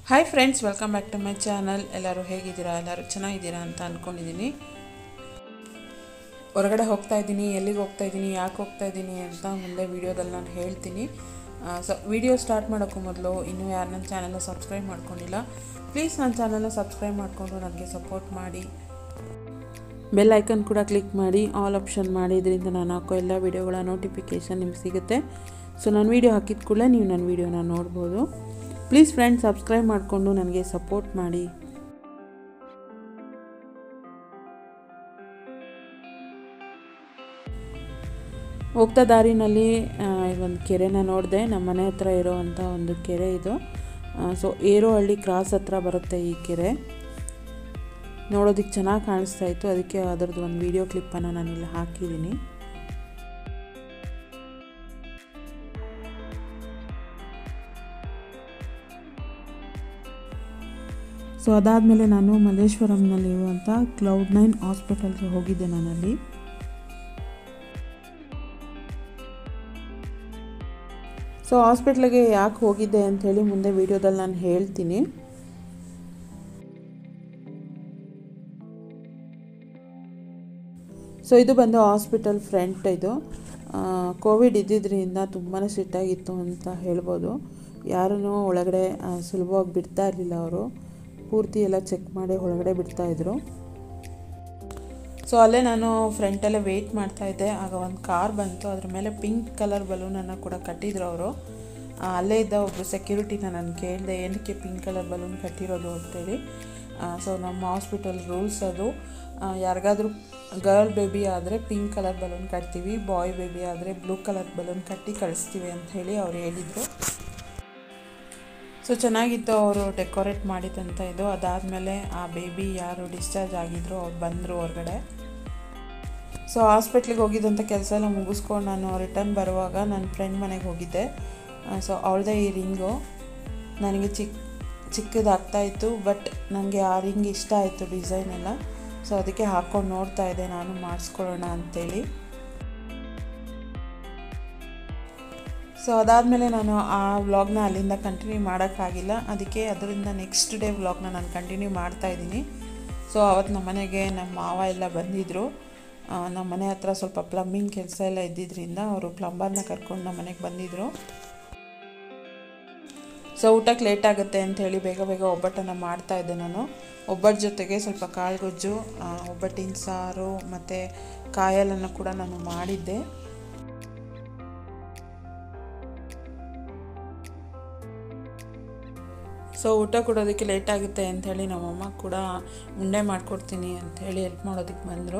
hi friends welcome back to my channel ಎಲ್ಲರೂ ಹೇಗಿದ್ದೀರಾ ಎಲ್ಲರೂ ಚೆನ್ನಾಗಿದ್ದೀರಾ ಅಂತ ಅಂದ್ಕೊಂಡಿದ್ದೀನಿ ಹೊರಗಡೆ ಹೋಗ್ತಾ ಇದ್ದೀನಿ ಎಲ್ಲಿಗೆ ಹೋಗ್ತಾ ಇದ್ದೀನಿ ಯಾಕೆ ಹೋಗ್ತಾ ಇದ್ದೀನಿ ಅಂತ ಮುಂದೆ ವೀಡಿಯೋದಲ್ಲಿ ನಾನು ಹೇಳ್ತೀನಿ ಸೊ ವಿಡಿಯೋ ಸ್ಟಾರ್ಟ್ ಮಾಡೋಕ್ಕೂ ಮೊದಲು ಇನ್ನೂ ಯಾರು ನನ್ನ ಚಾನಲ್ನ ಸಬ್ಸ್ಕ್ರೈಬ್ ಮಾಡ್ಕೊಂಡಿಲ್ಲ ಪ್ಲೀಸ್ ನನ್ನ ಚಾನಲ್ನ ಸಬ್ಸ್ಕ್ರೈಬ್ ಮಾಡಿಕೊಂಡು ನನಗೆ ಸಪೋರ್ಟ್ ಮಾಡಿ ಬೆಲ್ ಐಕನ್ ಕೂಡ ಕ್ಲಿಕ್ ಮಾಡಿ ಆಲ್ ಆಪ್ಷನ್ ಮಾಡಿ ಇದರಿಂದ ನಾನು ಹಾಕೋ ಎಲ್ಲ ವೀಡಿಯೋಗಳ ನೋಟಿಫಿಕೇಷನ್ ನಿಮ್ಗೆ ಸಿಗುತ್ತೆ ಸೊ ನಾನು ವೀಡಿಯೋ ಹಾಕಿದ ಕೂಡಲೇ ನೀವು ನನ್ನ ವೀಡಿಯೋನ ನೋಡ್ಬೋದು ಪ್ಲೀಸ್ ಫ್ರೆಂಡ್ಸ್ ಸಬ್ಸ್ಕ್ರೈಬ್ ಮಾಡಿಕೊಂಡು ನನಗೆ ಸಪೋರ್ಟ್ ಮಾಡಿ ಹೋಗ್ತಾ ದಾರಿನಲ್ಲಿ ಒಂದು ಕೆರೆನ ನೋಡಿದೆ ನಮ್ಮ ಮನೆ ಹತ್ರ ಇರೋವಂಥ ಒಂದು ಕೆರೆ ಇದು ಸೊ ಏರೋಹಳ್ಳಿ ಕ್ರಾಸ್ ಹತ್ರ ಬರುತ್ತೆ ಈ ಕೆರೆ ನೋಡೋದಕ್ಕೆ ಚೆನ್ನಾಗಿ ಕಾಣಿಸ್ತಾ ಇತ್ತು ಅದಕ್ಕೆ ಅದರದ್ದು ಒಂದು ವಿಡಿಯೋ ಕ್ಲಿಪ್ಪನ್ನು ನಾನಿಲ್ಲಿ ಹಾಕಿದ್ದೀನಿ ಸೊ ಅದಾದಮೇಲೆ ನಾನು ಮಲ್ಲೇಶ್ವರಂನಲ್ಲಿರುವಂಥ ಕ್ಲೌಡ್ ನೈನ್ ಹಾಸ್ಪಿಟಲ್ಗೆ ಹೋಗಿದ್ದೆ ನಾನಲ್ಲಿ ಸೊ ಹಾಸ್ಪಿಟ್ಲಿಗೆ ಯಾಕೆ ಹೋಗಿದ್ದೆ ಅಂಥೇಳಿ ಮುಂದೆ ವೀಡಿಯೋದಲ್ಲಿ ನಾನು ಹೇಳ್ತೀನಿ ಸೊ ಇದು ಬಂದು ಹಾಸ್ಪಿಟಲ್ ಫ್ರಂಟ್ ಇದು ಕೋವಿಡ್ ಇದ್ದಿದ್ದರಿಂದ ತುಂಬಾ ಸಿಟ್ಟಾಗಿತ್ತು ಅಂತ ಹೇಳ್ಬೋದು ಯಾರನ್ನೂ ಒಳಗಡೆ ಸುಲಭವಾಗಿ ಬಿಡ್ತಾ ಇರಲಿಲ್ಲ ಅವರು ಪೂರ್ತಿ ಎಲ್ಲ ಚೆಕ್ ಮಾಡಿ ಒಳಗಡೆ ಬಿಡ್ತಾಯಿದ್ರು ಸೊ ಅಲ್ಲೇ ನಾನು ಫ್ರಂಟಲ್ಲೇ ವೆಯ್ಟ್ ಮಾಡ್ತಾಯಿದ್ದೆ ಆಗ ಒಂದು ಕಾರ್ ಬಂತು ಅದ್ರ ಮೇಲೆ ಪಿಂಕ್ ಕಲರ್ ಬಲೂನನ್ನು ಕೂಡ ಕಟ್ಟಿದ್ರು ಅವರು ಅಲ್ಲೇ ಇದ್ದ ಒಬ್ಬರು ಸೆಕ್ಯೂರಿಟಿನ ನಾನು ಕೇಳಿದೆ ಏನಕ್ಕೆ ಪಿಂಕ್ ಕಲರ್ ಬಲೂನ್ ಕಟ್ಟಿರೋದು ಅಂತೇಳಿ ಸೊ ನಮ್ಮ ಹಾಸ್ಪಿಟಲ್ ರೂಲ್ಸ್ ಅದು ಯಾರಿಗಾದ್ರೂ ಗರ್ಲ್ ಬೇಬಿ ಆದರೆ ಪಿಂಕ್ ಕಲರ್ ಬಲೂನ್ ಕಟ್ತೀವಿ ಬಾಯ್ ಬೇಬಿ ಆದರೆ ಬ್ಲೂ ಕಲರ್ ಬಲೂನ್ ಕಟ್ಟಿ ಕಳಿಸ್ತೀವಿ ಅಂತ ಹೇಳಿ ಅವ್ರು ಹೇಳಿದರು ಸೊ ಚೆನ್ನಾಗಿತ್ತು ಅವರು ಡೆಕೋರೇಟ್ ಮಾಡಿದಂಥ ಇದು ಅದಾದಮೇಲೆ ಆ ಬೇಬಿ ಯಾರು ಡಿಸ್ಚಾರ್ಜ್ ಆಗಿದ್ರು ಅವ್ರು ಬಂದರು ಹೊರಗಡೆ ಸೊ ಹಾಸ್ಪಿಟ್ಲಿಗೆ ಹೋಗಿದ್ದಂಥ ಕೆಲಸ ಎಲ್ಲ ಮುಗಿಸ್ಕೊಂಡು ನಾನು ರಿಟರ್ನ್ ಬರುವಾಗ ನನ್ನ ಫ್ರೆಂಡ್ ಮನೆಗೆ ಹೋಗಿದ್ದೆ ಸೊ ಅವಳದೇ ಈ ರಿಂಗು ನನಗೆ ಚಿಕ್ಕ ಚಿಕ್ಕದಾಗ್ತಾಯಿತ್ತು ಬಟ್ ನನಗೆ ಆ ರಿಂಗ್ ಇಷ್ಟ ಆಯಿತು ಡಿಸೈನ್ ಎಲ್ಲ ಸೊ ಅದಕ್ಕೆ ಹಾಕ್ಕೊಂಡು ನೋಡ್ತಾ ಇದ್ದೆ ನಾನು ಮಾಡಿಸ್ಕೊಳ್ಳೋಣ ಅಂಥೇಳಿ ಸೊ ಅದಾದಮೇಲೆ ನಾನು ಆ ವ್ಲಾಗ್ನ ಅಲ್ಲಿಂದ ಕಂಟಿನ್ಯೂ ಮಾಡೋಕ್ಕಾಗಿಲ್ಲ ಅದಕ್ಕೆ ಅದರಿಂದ ನೆಕ್ಸ್ಟ್ ಡೇ ವ್ಲಾಗ್ನ ನಾನು ಕಂಟಿನ್ಯೂ ಮಾಡ್ತಾಯಿದ್ದೀನಿ ಸೊ ಅವತ್ತು ನಮ್ಮ ಮನೆಗೆ ನಮ್ಮ ಮಾವ ಎಲ್ಲ ಬಂದಿದ್ದರು ನಮ್ಮ ಮನೆ ಹತ್ರ ಸ್ವಲ್ಪ ಪ್ಲಂಬಿಂಗ್ ಕೆಲಸ ಎಲ್ಲ ಇದ್ದಿದ್ದರಿಂದ ಅವರು ಪ್ಲಂಬರ್ನ ಕರ್ಕೊಂಡು ನಮ್ಮ ಮನೆಗೆ ಬಂದಿದ್ದರು ಸೊ ಊಟಕ್ಕೆ ಲೇಟ್ ಆಗುತ್ತೆ ಅಂಥೇಳಿ ಬೇಗ ಬೇಗ ಒಬ್ಬಟ್ಟನ್ನು ಮಾಡ್ತಾಯಿದ್ದೆ ನಾನು ಒಬ್ಬಟ್ಟು ಜೊತೆಗೆ ಸ್ವಲ್ಪ ಕಾಳುಗೊಜ್ಜು ಒಬ್ಬಟ್ಟಿನ ಸಾರು ಮತ್ತು ಕಾಯಲನ್ನು ಕೂಡ ನಾನು ಮಾಡಿದ್ದೆ ಸೊ ಊಟ ಕೊಡೋದಕ್ಕೆ ಲೇಟ್ ಆಗುತ್ತೆ ಅಂಥೇಳಿ ನಮ್ಮಮ್ಮ ಕೂಡ ಉಂಡೆ ಮಾಡಿಕೊಡ್ತೀನಿ ಅಂಥೇಳಿ ಹೆಲ್ಪ್ ಮಾಡೋದಕ್ಕೆ ಬಂದರು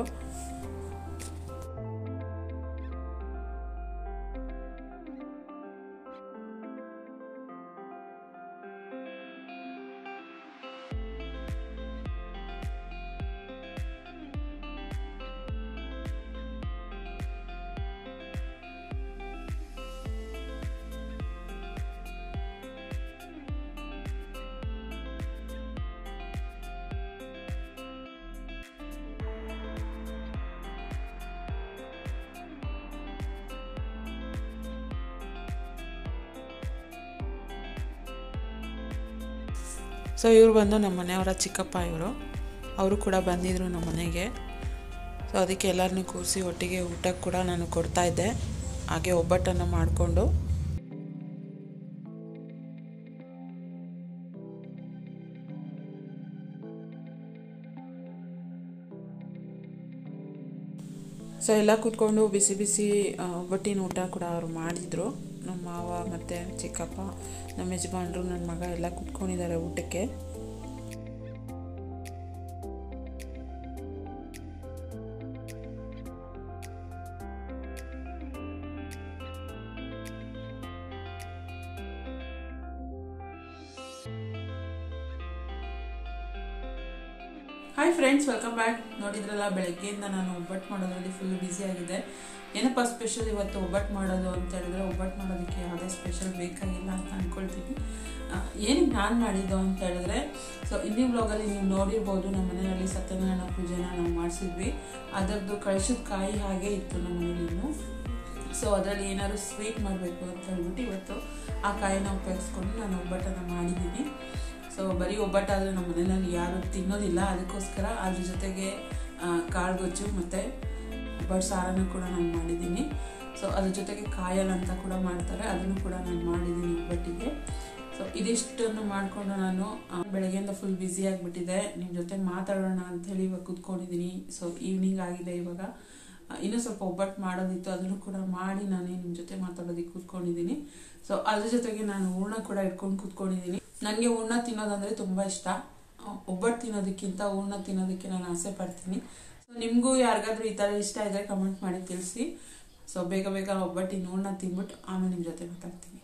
ಸೊ ಇವರು ಬಂದು ನಮ್ಮ ಮನೆಯವರ ಚಿಕ್ಕಪ್ಪ ಇವರು ಅವರು ಕೂಡ ಬಂದಿದ್ದರು ನಮ್ಮ ಮನೆಗೆ ಸೊ ಅದಕ್ಕೆ ಎಲ್ಲರನ್ನೂ ಕೂರಿಸಿ ಒಟ್ಟಿಗೆ ಊಟಕ್ಕೆ ಕೂಡ ನಾನು ಕೊಡ್ತಾಯಿದ್ದೆ ಹಾಗೆ ಒಬ್ಬಟ್ಟನ್ನು ಮಾಡಿಕೊಂಡು ಸೊ ಎಲ್ಲ ಕೂತ್ಕೊಂಡು ಬಿಸಿ ಬಿಸಿ ಒಬ್ಬಟ್ಟಿನ ಊಟ ಕೂಡ ಅವರು ಮಾಡಿದರು ನಮ್ಮ ಮಾವ ಮತ್ತು ಚಿಕ್ಕಪ್ಪ ನಮ್ಮ ಯಜಮಾನ್ರು ನನ್ನ ಮಗ ಎಲ್ಲ ಕೂತ್ಕೊಂಡಿದ್ದಾರೆ ಊಟಕ್ಕೆ ಹಾಯ್ ಫ್ರೆಂಡ್ಸ್ ವೆಲ್ಕಮ್ ಬ್ಯಾಕ್ ನೋಡಿದ್ರಲ್ಲ ಬೆಳಗ್ಗೆಯಿಂದ ನಾನು ಒಬ್ಬಟ್ಟು ಮಾಡೋದ್ರಲ್ಲಿ ಫುಲ್ ಬ್ಯುಸಿ ಆಗಿದೆ ಏನಪ್ಪ ಸ್ಪೆಷಲ್ ಇವತ್ತು ಒಬ್ಬಟ್ಟು ಮಾಡೋದು ಅಂತ ಹೇಳಿದ್ರೆ ಒಬ್ಬಟ್ಟು ಮಾಡೋದಕ್ಕೆ ಯಾವುದೇ ಸ್ಪೆಷಲ್ ಬೇಕಾಗಿಲ್ಲ ಅಂತ ಅಂದ್ಕೊಳ್ತೀನಿ ಏನಕ್ಕೆ ನಾನು ಮಾಡಿದ್ದು ಅಂತ ಹೇಳಿದ್ರೆ ಸೊ ಹಿಂದಿನ ಬ್ಲಾಗಲ್ಲಿ ನೀವು ನೋಡಿರ್ಬೋದು ನಮ್ಮ ಮನೆಯಲ್ಲಿ ಸತ್ಯನಾರಾಯಣ ಪೂಜೆನ ನಾವು ಮಾಡಿಸಿದ್ವಿ ಅದರದ್ದು ಕಳಿಸಿದ ಕಾಯಿ ಹಾಗೆ ಇತ್ತು ನಮ್ಮ ಮನೇಲಿ ಇನ್ನು ಸೊ ಅದರಲ್ಲಿ ಏನಾದ್ರು ಸ್ವೀಟ್ ಮಾಡಬೇಕು ಅಂತ ಹೇಳ್ಬಿಟ್ಟು ಇವತ್ತು ಆ ಕಾಯಿನ ಉಪಯೋಗಿಸ್ಕೊಂಡು ನಾನು ಒಬ್ಬಟ್ಟನ್ನು ಮಾಡಿದ್ದೀನಿ ಸೊ ಬರೀ ಒಬ್ಬಟ್ಟಾದರೆ ನಮ್ಮ ಮನೆಯಲ್ಲಿ ಯಾರು ತಿನ್ನೋದಿಲ್ಲ ಅದಕ್ಕೋಸ್ಕರ ಅದ್ರ ಜೊತೆಗೆ ಆ, ಕಾಳ್ಗೊಜ್ಜು ಮತ್ತು ಒಬ್ಬಟ್ಟು ಸಾರನ್ನು ಕೂಡ ನಾನು ಮಾಡಿದ್ದೀನಿ ಸೊ ಅದ್ರ ಜೊತೆಗೆ ಕಾಯಲ್ ಅಂತ ಕೂಡ ಮಾಡ್ತಾರೆ ಅದನ್ನು ಕೂಡ ನಾನು ಮಾಡಿದ್ದೀನಿ ಒಬ್ಬಟ್ಟಿಗೆ ಸೊ ಇದಿಷ್ಟನ್ನು ಮಾಡಿಕೊಂಡು ನಾನು ಆ, ಬೆಳಗ್ಗೆಯಿಂದ ಫುಲ್ ಬ್ಯುಸಿ ಆಗಿಬಿಟ್ಟಿದೆ ನಿಮ್ಮ ಜೊತೆ ಮಾತಾಡೋಣ ಅಂಥೇಳಿ ಇವಾಗ ಕೂತ್ಕೊಂಡಿದ್ದೀನಿ ಸೊ ಈವ್ನಿಂಗ್ ಆಗಿದೆ ಇವಾಗ ಆ, ಇನ್ನೂ ಸ್ವಲ್ಪ ಒಬ್ಬಟ್ಟು ಮಾಡೋದಿತ್ತು ಅದನ್ನು ಕೂಡ ಮಾಡಿ ನಾನು ನಿಮ್ಮ ಜೊತೆ ಮಾತಾಡೋದಕ್ಕೆ ಕೂತ್ಕೊಂಡಿದ್ದೀನಿ ಸೊ ಅದ್ರ ಜೊತೆಗೆ ನಾನು ಹೂರ್ಣ ಕೂಡ ಇಟ್ಕೊಂಡು ಕೂತ್ಕೊಂಡಿದ್ದೀನಿ ನನಗೆ ಹೂರ್ಣ ತಿನ್ನೋದಂದರೆ ತುಂಬ ಇಷ್ಟ ಆ, ಒಬ್ಬಟ್ಟು ತಿನ್ನೋದಕ್ಕಿಂತ ಹೂರ್ಣ ತಿನ್ನೋದಕ್ಕೆ ನಾನು ಆಸೆ ಪಡ್ತೀನಿ ಸೊ ನಿಮಗೂ ಯಾರಿಗಾದ್ರೂ ಈ ಥರ ಇಷ್ಟ ಇದ್ದರೆ ಕಮೆಂಟ್ ಮಾಡಿ ತಿಳಿಸಿ ಸೊ ಬೇಗ ಬೇಗ ಒಬ್ಬಟ್ಟಿನ ಹೂರ್ಣ ತಿನ್ಬಿಟ್ಟು ಆಮೇಲೆ ನಿಮ್ಮ ಜೊತೆ ಮಾತಾಡ್ತೀನಿ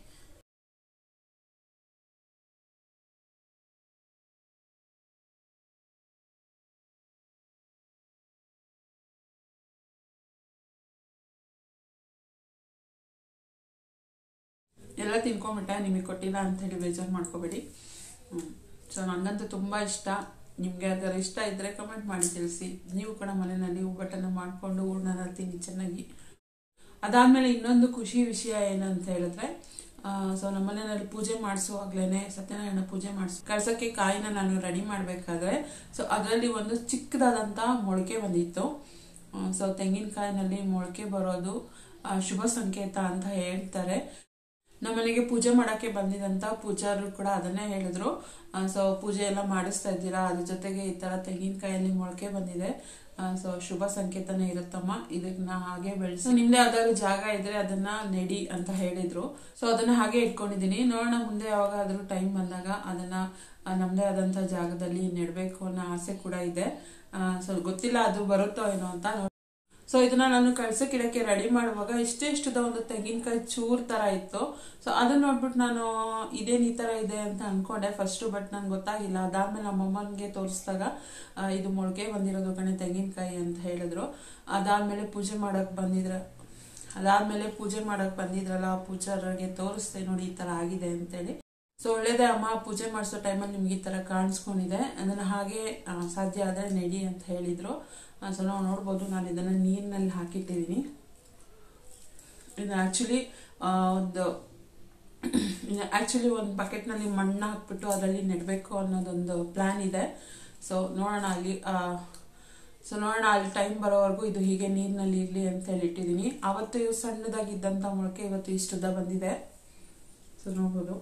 ಎಲ್ಲ ತಿನ್ಕೊಂಬಿಟ್ಟೆ ನಿಮಗೆ ಕೊಟ್ಟಿಲ್ಲ ಅಂಥೇಳಿ ಬೇಜಾರು ಮಾಡ್ಕೋಬೇಡಿ ಸೊ ನನಗಂತೂ ತುಂಬ ಇಷ್ಟ ನಿಮಗೆ ಯಾರಿಗಾರು ಇಷ್ಟ ಇದ್ದರೆ ಕಮೆಂಟ್ ಮಾಡಿ ತಿಳಿಸಿ ನೀವು ಕೂಡ ಮನೆಯಲ್ಲಿ ಒಬ್ಬಟ್ಟನ್ನು ಮಾಡಿಕೊಂಡು ಹೂರ್ಣನ ತಿನ್ನಿ ಚೆನ್ನಾಗಿ ಅದಾದಮೇಲೆ ಇನ್ನೊಂದು ಖುಷಿ ವಿಷಯ ಏನಂತ ಹೇಳಿದ್ರೆ ಸೊ ನಮ್ಮ ಮನೆಯಲ್ಲಿ ಪೂಜೆ ಮಾಡಿಸುವಾಗ್ಲೇ ಸತ್ಯನಾರಾಯಣ ಪೂಜೆ ಮಾಡಿಸ್ ಕಳ್ಸೋಕ್ಕೆ ಕಾಯಿನ ನಾನು ರೆಡಿ ಮಾಡಬೇಕಾದ್ರೆ ಸೊ ಅದರಲ್ಲಿ ಒಂದು ಚಿಕ್ಕದಾದಂಥ ಮೊಳಕೆ ಬಂದಿತ್ತು ಸೊ ತೆಂಗಿನಕಾಯಿನಲ್ಲಿ ಮೊಳಕೆ ಬರೋದು ಆ, ಶುಭ ಸಂಕೇತ ಅಂತ ಹೇಳ್ತಾರೆ ನಮ್ಮನೆಗೆ ಪೂಜೆ ಮಾಡಕ್ಕೆ ಬಂದಿದಂತ ಪೂಜಾರು ಕೂಡ ಅದನ್ನೇ ಹೇಳಿದ್ರು ಸೊ ಪೂಜೆ ಎಲ್ಲ ಮಾಡಿಸ್ತಾ ಇದ್ದೀರಾ ಅದ್ರ ಜೊತೆಗೆ ಈ ತರ ತೆಂಗಿನಕಾಯಲ್ಲಿ ಮೊಳಕೆ ಬಂದಿದೆ ಸೊ ಶುಭ ಸಂಕೇತನೇ ಇರುತ್ತಮ್ಮ ಇದನ್ನ ಹಾಗೆ ಬೆಳೆಸಿ ನಿಮ್ದೇ ಯಾವ್ದಾದ್ರು ಜಾಗ ಇದ್ರೆ ಅದನ್ನ ನೆಡಿ ಅಂತ ಹೇಳಿದ್ರು ಸೊ ಅದನ್ನ ಹಾಗೆ ಇಟ್ಕೊಂಡಿದೀನಿ ನೋಡೋಣ ಮುಂದೆ ಯಾವಾಗಾದ್ರೂ ಟೈಮ್ ಬಂದಾಗ ಅದನ್ನ ಆ, ನಮ್ದೇ ಆದಂತ ಜಾಗದಲ್ಲಿ ನೆಡ್ಬೇಕು ಅನ್ನೋ ಆಸೆ ಕೂಡ ಇದೆ ಸೊ ಗೊತ್ತಿಲ್ಲ ಅದು ಬರುತ್ತೋ ಏನೋ ಅಂತ ಸೊ ಇದನ್ನ ನಾನು ಕಳ್ಸಕ್ ಇಡಕ್ಕೆ ರೆಡಿ ಮಾಡುವಾಗ ಇಷ್ಟೇ ಇಷ್ಟದ ಒಂದು ತೆಂಗಿನಕಾಯಿ ಚೂರ್ ತರ ಇತ್ತು ಸೊ ಅದನ್ನ ನೋಡ್ಬಿಟ್ಟು ನಾನು ಇದೇನ್ ಈ ತರ ಇದೆ ಅಂತ ಅನ್ಕೊಂಡೆ ಫಸ್ಟ್ ಬಟ್ ನನ್ಗೆ ಗೊತ್ತಾಗಿಲ್ಲ ಅದಾದ್ಮೇಲೆ ನಮ್ಮ ಅಮ್ಮನ್ಗೆ ತೋರಿಸಿದಾಗ ಆ, ಇದು ಮೊಳಕೆ ಬಂದಿರೋದು ಕಣೆ ತೆಂಗಿನಕಾಯಿ ಅಂತ ಹೇಳಿದ್ರು ಅದಾದ್ಮೇಲೆ ಪೂಜೆ ಮಾಡಕ್ ಬಂದಿದ್ರ ಅದಾದ್ಮೇಲೆ ಪೂಜೆ ಮಾಡಕ್ ಬಂದಿದ್ರಲ್ಲ ಆ ಪೂಜಾರರಿಗೆ ತೋರಿಸ್ದೆ ನೋಡಿ ಈ ತರ ಆಗಿದೆ ಅಂತೇಳಿ ಸೊ ಒಳ್ಳೇದೇ ಅಮ್ಮ ಪೂಜೆ ಮಾಡಿಸೋ ಟೈಮಲ್ಲಿ ನಿಮ್ಗೆ ಈ ತರ ಕಾಣಿಸ್ಕೊಂಡಿದೆ ಅದನ್ನ ಹಾಗೆ ಆ, ಸಾಧ್ಯ ಆದ್ರೆ ನೆಡಿ ಅಂತ ಹೇಳಿದ್ರು ಸೊ ನಾವು ನೋಡ್ಬೋದು ನಾನು ಇದನ್ನ ನೀರಿನಲ್ಲಿ ಹಾಕಿಟ್ಟಿದ್ದೀನಿ ಇದು ಆಕ್ಚುಲಿ ಒಂದು ಆಕ್ಚುಲಿ ಒಂದು ಬಕೆಟ್ನಲ್ಲಿ ಮಣ್ಣು ಹಾಕ್ಬಿಟ್ಟು ಅದರಲ್ಲಿ ನೆಡಬೇಕು ಅನ್ನೋದೊಂದು ಪ್ಲಾನ್ ಇದೆ ಸೊ ನೋಡೋಣ ಅಲ್ಲಿ ಸೊ ನೋಡೋಣ ಅಲ್ಲಿ ಟೈಮ್ ಬರೋವರೆಗೂ ಇದು ಹೀಗೆ ನೀರಿನಲ್ಲಿ ಇರಲಿ ಅಂತ ಹೇಳಿ ಇಟ್ಟಿದ್ದೀನಿ ಅವತ್ತು ಇವು ಸಣ್ಣದಾಗಿದ್ದಂಥ ಮೊಳಕೆ ಇವತ್ತು ಇಷ್ಟುದ್ದ ಬಂದಿದೆ ಸೊ ನೋಡ್ಬೋದು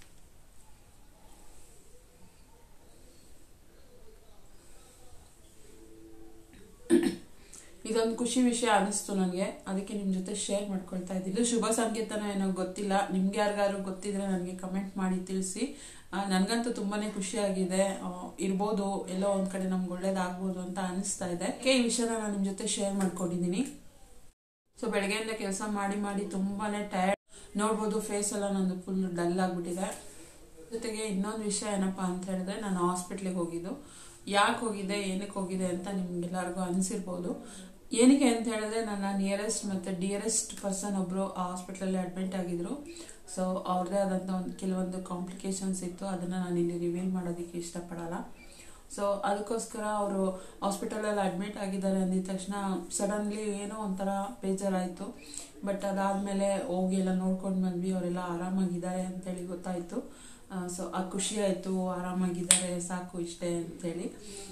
ಇದೊಂದು ಖುಷಿ ವಿಷಯ ಅನಿಸ್ತು ನನಗೆ ಅದಕ್ಕೆ ನಿಮ್ಮ ಜೊತೆ ಶೇರ್ ಮಾಡ್ಕೊಳ್ತಾ ಇದ್ದೀನಿ ಇದು ಶುಭ ಸಂಕೇತನ ಏನೋ ಗೊತ್ತಿಲ್ಲ ನಿಮ್ಗೆ ಯಾರಿಗಾರು ಗೊತ್ತಿದ್ರೆ ನನಗೆ ಕಮೆಂಟ್ ಮಾಡಿ ತಿಳಿಸಿ ಆ, ನನಗಂತೂ ತುಂಬಾನೇ ಖುಷಿಯಾಗಿದೆ ಆ, ಇರ್ಬೋದು ಎಲ್ಲೋ ಒಂದ್ ಕಡೆ ನಮ್ಗೆ ಒಳ್ಳೇದಾಗ್ಬೋದು ಅಂತ ಅನಿಸ್ತಾ ಇದೆ ಅದಕ್ಕೆ ಈ ವಿಷಯನ ನಾನು ನಿಮ್ಮ ಜೊತೆ ಶೇರ್ ಮಾಡ್ಕೊಂಡಿದ್ದೀನಿ ಸೊ ಬೆಳಗ್ಗೆಯಿಂದ ಕೆಲಸ ಮಾಡಿ ಮಾಡಿ ತುಂಬಾನೇ ಟಯರ್ಡ್ ನೋಡ್ಬೋದು ಫೇಸ್ ಎಲ್ಲ ನಂದು ಫುಲ್ ಡಲ್ ಆಗ್ಬಿಟ್ಟಿದೆ ಜೊತೆಗೆ ಇನ್ನೊಂದು ವಿಷಯ ಏನಪ್ಪಾ ಅಂತ ಹೇಳಿದ್ರೆ ನಾನು ಹಾಸ್ಪಿಟ್ಲಿಗೆ ಹೋಗಿದ್ದು ಯಾಕೆ ಹೋಗಿದ್ದೆ ಏನಕ್ಕೆ ಹೋಗಿದೆ ಅಂತ ನಿಮ್ಗೆಲ್ಲರಿಗೂ ಅನಿಸಿರ್ಬೋದು ಏನಕ್ಕೆ ಅಂತ ಹೇಳಿದ್ರೆ ನನ್ನ ನಿಯರೆಸ್ಟ್ ಮತ್ತು ಡಿಯರೆಸ್ಟ್ ಪರ್ಸನ್ ಒಬ್ಬರು ಆ ಹಾಸ್ಪಿಟ್ಲಲ್ಲಿ ಅಡ್ಮಿಟ್ ಆಗಿದ್ರು ಸೊ ಅವ್ರದ್ದೇ ಆದಂಥ ಒಂದು ಕೆಲವೊಂದು ಕಾಂಪ್ಲಿಕೇಶನ್ಸ್ ಇತ್ತು ಅದನ್ನು ನಾನು ಇಲ್ಲಿ ರಿವೀಲ್ ಮಾಡೋದಕ್ಕೆ ಇಷ್ಟಪಡಲ್ಲ ಸೊ ಅದಕ್ಕೋಸ್ಕರ ಅವರು ಹಾಸ್ಪಿಟಲಲ್ಲಿ ಅಡ್ಮಿಟ್ ಆಗಿದ್ದಾರೆ ಅಂದಿದ ತಕ್ಷಣ ಸಡನ್ಲಿ ಏನೋ ಒಂಥರ ಬೇಜಾರಾಯಿತು ಬಟ್ ಅದಾದಮೇಲೆ ಹೋಗಿ ಎಲ್ಲ ನೋಡ್ಕೊಂಡು ಬಂದ್ವಿ ಅವರೆಲ್ಲ ಆರಾಮಾಗಿದ್ದಾರೆ ಅಂತೇಳಿ ಗೊತ್ತಾಯಿತು ಸೊ ಆ ಖುಷಿ ಆಯಿತು ಆರಾಮಾಗಿದ್ದಾರೆ ಸಾಕು ಇಷ್ಟೇ ಅಂತೇಳಿ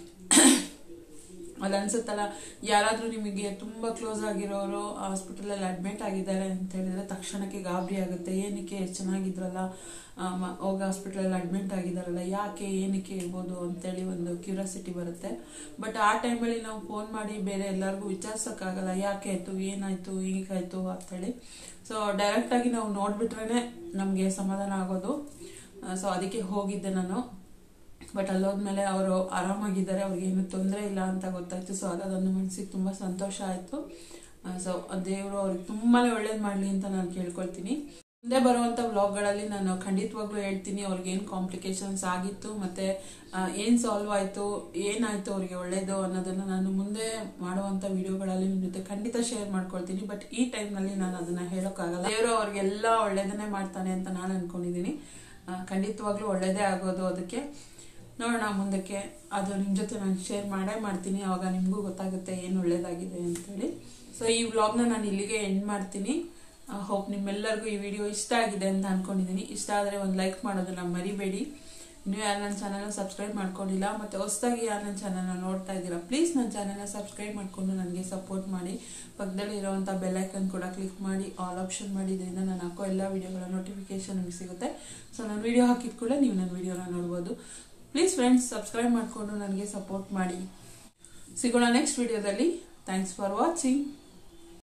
ಅದು ಅನ್ಸುತ್ತಲ್ಲ ಯಾರಾದರೂ ನಿಮಗೆ ತುಂಬ ಕ್ಲೋಸ್ ಆಗಿರೋರು ಹಾಸ್ಪಿಟಲಲ್ಲಿ ಅಡ್ಮಿಟ್ ಆಗಿದ್ದಾರೆ ಅಂತ ಹೇಳಿದ್ರೆ ತಕ್ಷಣಕ್ಕೆ ಗಾಬರಿ ಆಗುತ್ತೆ ಏನಕ್ಕೆ ಎಷ್ಟ್ ಚೆನ್ನಾಗಿದ್ರಲ್ಲ ಆ, ಮ- ಹೋಗಿ ಹಾಸ್ಪಿಟಲಲ್ಲಿ ಅಡ್ಮಿಟ್ ಆಗಿದ್ದಾರಲ್ಲ ಯಾಕೆ ಏನಕ್ಕೆ ಇರ್ಬೋದು ಅಂತೇಳಿ ಒಂದು ಕ್ಯೂರಿಯಾಸಿಟಿ ಬರುತ್ತೆ ಬಟ್ ಆ ಟೈಮಲ್ಲಿ ನಾವು ಫೋನ್ ಮಾಡಿ ಬೇರೆ ಎಲ್ಲರಿಗೂ ವಿಚಾರಿಸೋಕ್ಕಾಗಲ್ಲ ಯಾಕೆ ಆಯಿತು ಏನಾಯಿತು ಹೀಗಾಯಿತು ಅಂತೇಳಿ ಸೊ ಡೈರೆಕ್ಟಾಗಿ ನಾವು ನೋಡಿಬಿಟ್ರೇ ನಮಗೆ ಸಮಾಧಾನ ಆಗೋದು ಸೊ ಅದಕ್ಕೆ ಹೋಗಿದ್ದೆ ನಾನು ಬಟ್ ಅಲ್ಲೋದ್ಮೇಲೆ ಅವರು ಆರಾಮಾಗಿದ್ದಾರೆ ಅವ್ರಿಗೆ ಏನು ತೊಂದರೆ ಇಲ್ಲ ಅಂತ ಗೊತ್ತಾಯ್ತು ಸೊ ಅದೊಂದು ಮನಸ್ಸಿಗೆ ತುಂಬ ಸಂತೋಷ ಆಯಿತು ಸೊ ದೇವರು ಅವ್ರಿಗೆ ತುಂಬಾ ಒಳ್ಳೇದು ಮಾಡಲಿ ಅಂತ ನಾನು ಕೇಳ್ಕೊಳ್ತೀನಿ ಮುಂದೆ ಬರುವಂಥ ವ್ಲಾಗ್ಗಳಲ್ಲಿ ನಾನು ಖಂಡಿತವಾಗ್ಲೂ ಹೇಳ್ತೀನಿ ಅವ್ರಿಗೆ ಏನು ಕಾಂಪ್ಲಿಕೇಶನ್ಸ್ ಆಗಿತ್ತು ಮತ್ತು ಏನು ಸಾಲ್ವ್ ಆಯಿತು ಏನಾಯಿತು ಅವ್ರಿಗೆ ಒಳ್ಳೇದು ಅನ್ನೋದನ್ನು ನಾನು ಮುಂದೆ ಮಾಡುವಂಥ ವಿಡಿಯೋಗಳಲ್ಲಿ ನಿಮ್ಮ ಜೊತೆ ಖಂಡಿತ ಶೇರ್ ಮಾಡ್ಕೊಳ್ತೀನಿ ಬಟ್ ಈ ಟೈಮ್ನಲ್ಲಿ ನಾನು ಅದನ್ನು ಹೇಳೋಕ್ಕಾಗಲ್ಲ ದೇವರು ಅವ್ರಿಗೆಲ್ಲ ಒಳ್ಳೇದನ್ನೇ ಮಾಡ್ತಾನೆ ಅಂತ ನಾನು ಅನ್ಕೊಂಡಿದ್ದೀನಿ ಆ, ಖಂಡಿತವಾಗ್ಲೂ ಒಳ್ಳೇದೇ ಆಗೋದು ಅದಕ್ಕೆ ನೋಡೋಣ ಮುಂದಕ್ಕೆ ಅದು ನಿಮ್ಮ ಜೊತೆ ನಾನು ಶೇರ್ ಮಾಡೇ ಮಾಡ್ತೀನಿ ಆವಾಗ ನಿಮಗೂ ಗೊತ್ತಾಗುತ್ತೆ ಏನು ಒಳ್ಳೇದಾಗಿದೆ ಅಂತೇಳಿ ಸೊ ಈ ವ್ಲಾಗ್ನ ನಾನು ಇಲ್ಲಿಗೆ ಎಂಡ್ ಮಾಡ್ತೀನಿ ಹೋಪ್ ನಿಮ್ಮೆಲ್ಲರಿಗೂ ಈ ವಿಡಿಯೋ ಇಷ್ಟ ಆಗಿದೆ ಅಂತ ಅನ್ಕೊಂಡಿದ್ದೀನಿ ಇಷ್ಟ ಆದರೆ ಒಂದು ಲೈಕ್ ಮಾಡೋದನ್ನ ಮರಿಬೇಡಿ ನೀವು ಯಾರು ನನ್ನ ಚಾನಲ್ನ ಸಬ್ಸ್ಕ್ರೈಬ್ ಮಾಡ್ಕೊಂಡಿಲ್ಲ ಮತ್ತು ಹೊಸದಾಗಿ ಯಾರು ನನ್ನ ಚಾನಲ್ನ ನೋಡ್ತಾ ಇದ್ದೀರಾ ಪ್ಲೀಸ್ ನನ್ನ ಚಾನಲ್ನ ಸಬ್ಸ್ಕ್ರೈಬ್ ಮಾಡಿಕೊಂಡು ನನಗೆ ಸಪೋರ್ಟ್ ಮಾಡಿ ಪಕ್ಕದಲ್ಲಿ ಇರೋವಂಥ ಬೆಲ್ಲೈಕನ್ ಕೂಡ ಕ್ಲಿಕ್ ಮಾಡಿ ಆಲ್ ಆಪ್ಷನ್ ಮಾಡಿದ್ರಿಂದ ನಾನು ಹಾಕೋ ಎಲ್ಲ ವೀಡಿಯೋಗಳ ನೋಟಿಫಿಕೇಶನ್ ನಿಮಗೆ ಸಿಗುತ್ತೆ ಸೊ ನಾನು ವೀಡಿಯೋ ಹಾಕಿದ ಕೂಡ ನೀವು ನನ್ನ ವೀಡಿಯೋನ ನೋಡ್ಬೋದು ಪ್ಲೀಸ್ ಫ್ರೆಂಡ್ಸ್ ಸಬ್ಸ್ಕ್ರೈಬ್ ಮಾಡಿಕೊಂಡು ನನಗೆ ಸಪೋರ್ಟ್ ಮಾಡಿ ಸಿಗೋಣ ನೆಕ್ಸ್ಟ್ ವಿಡಿಯೋದಲ್ಲಿ ಥ್ಯಾಂಕ್ಸ್ ಫಾರ್ ವಾಚಿಂಗ್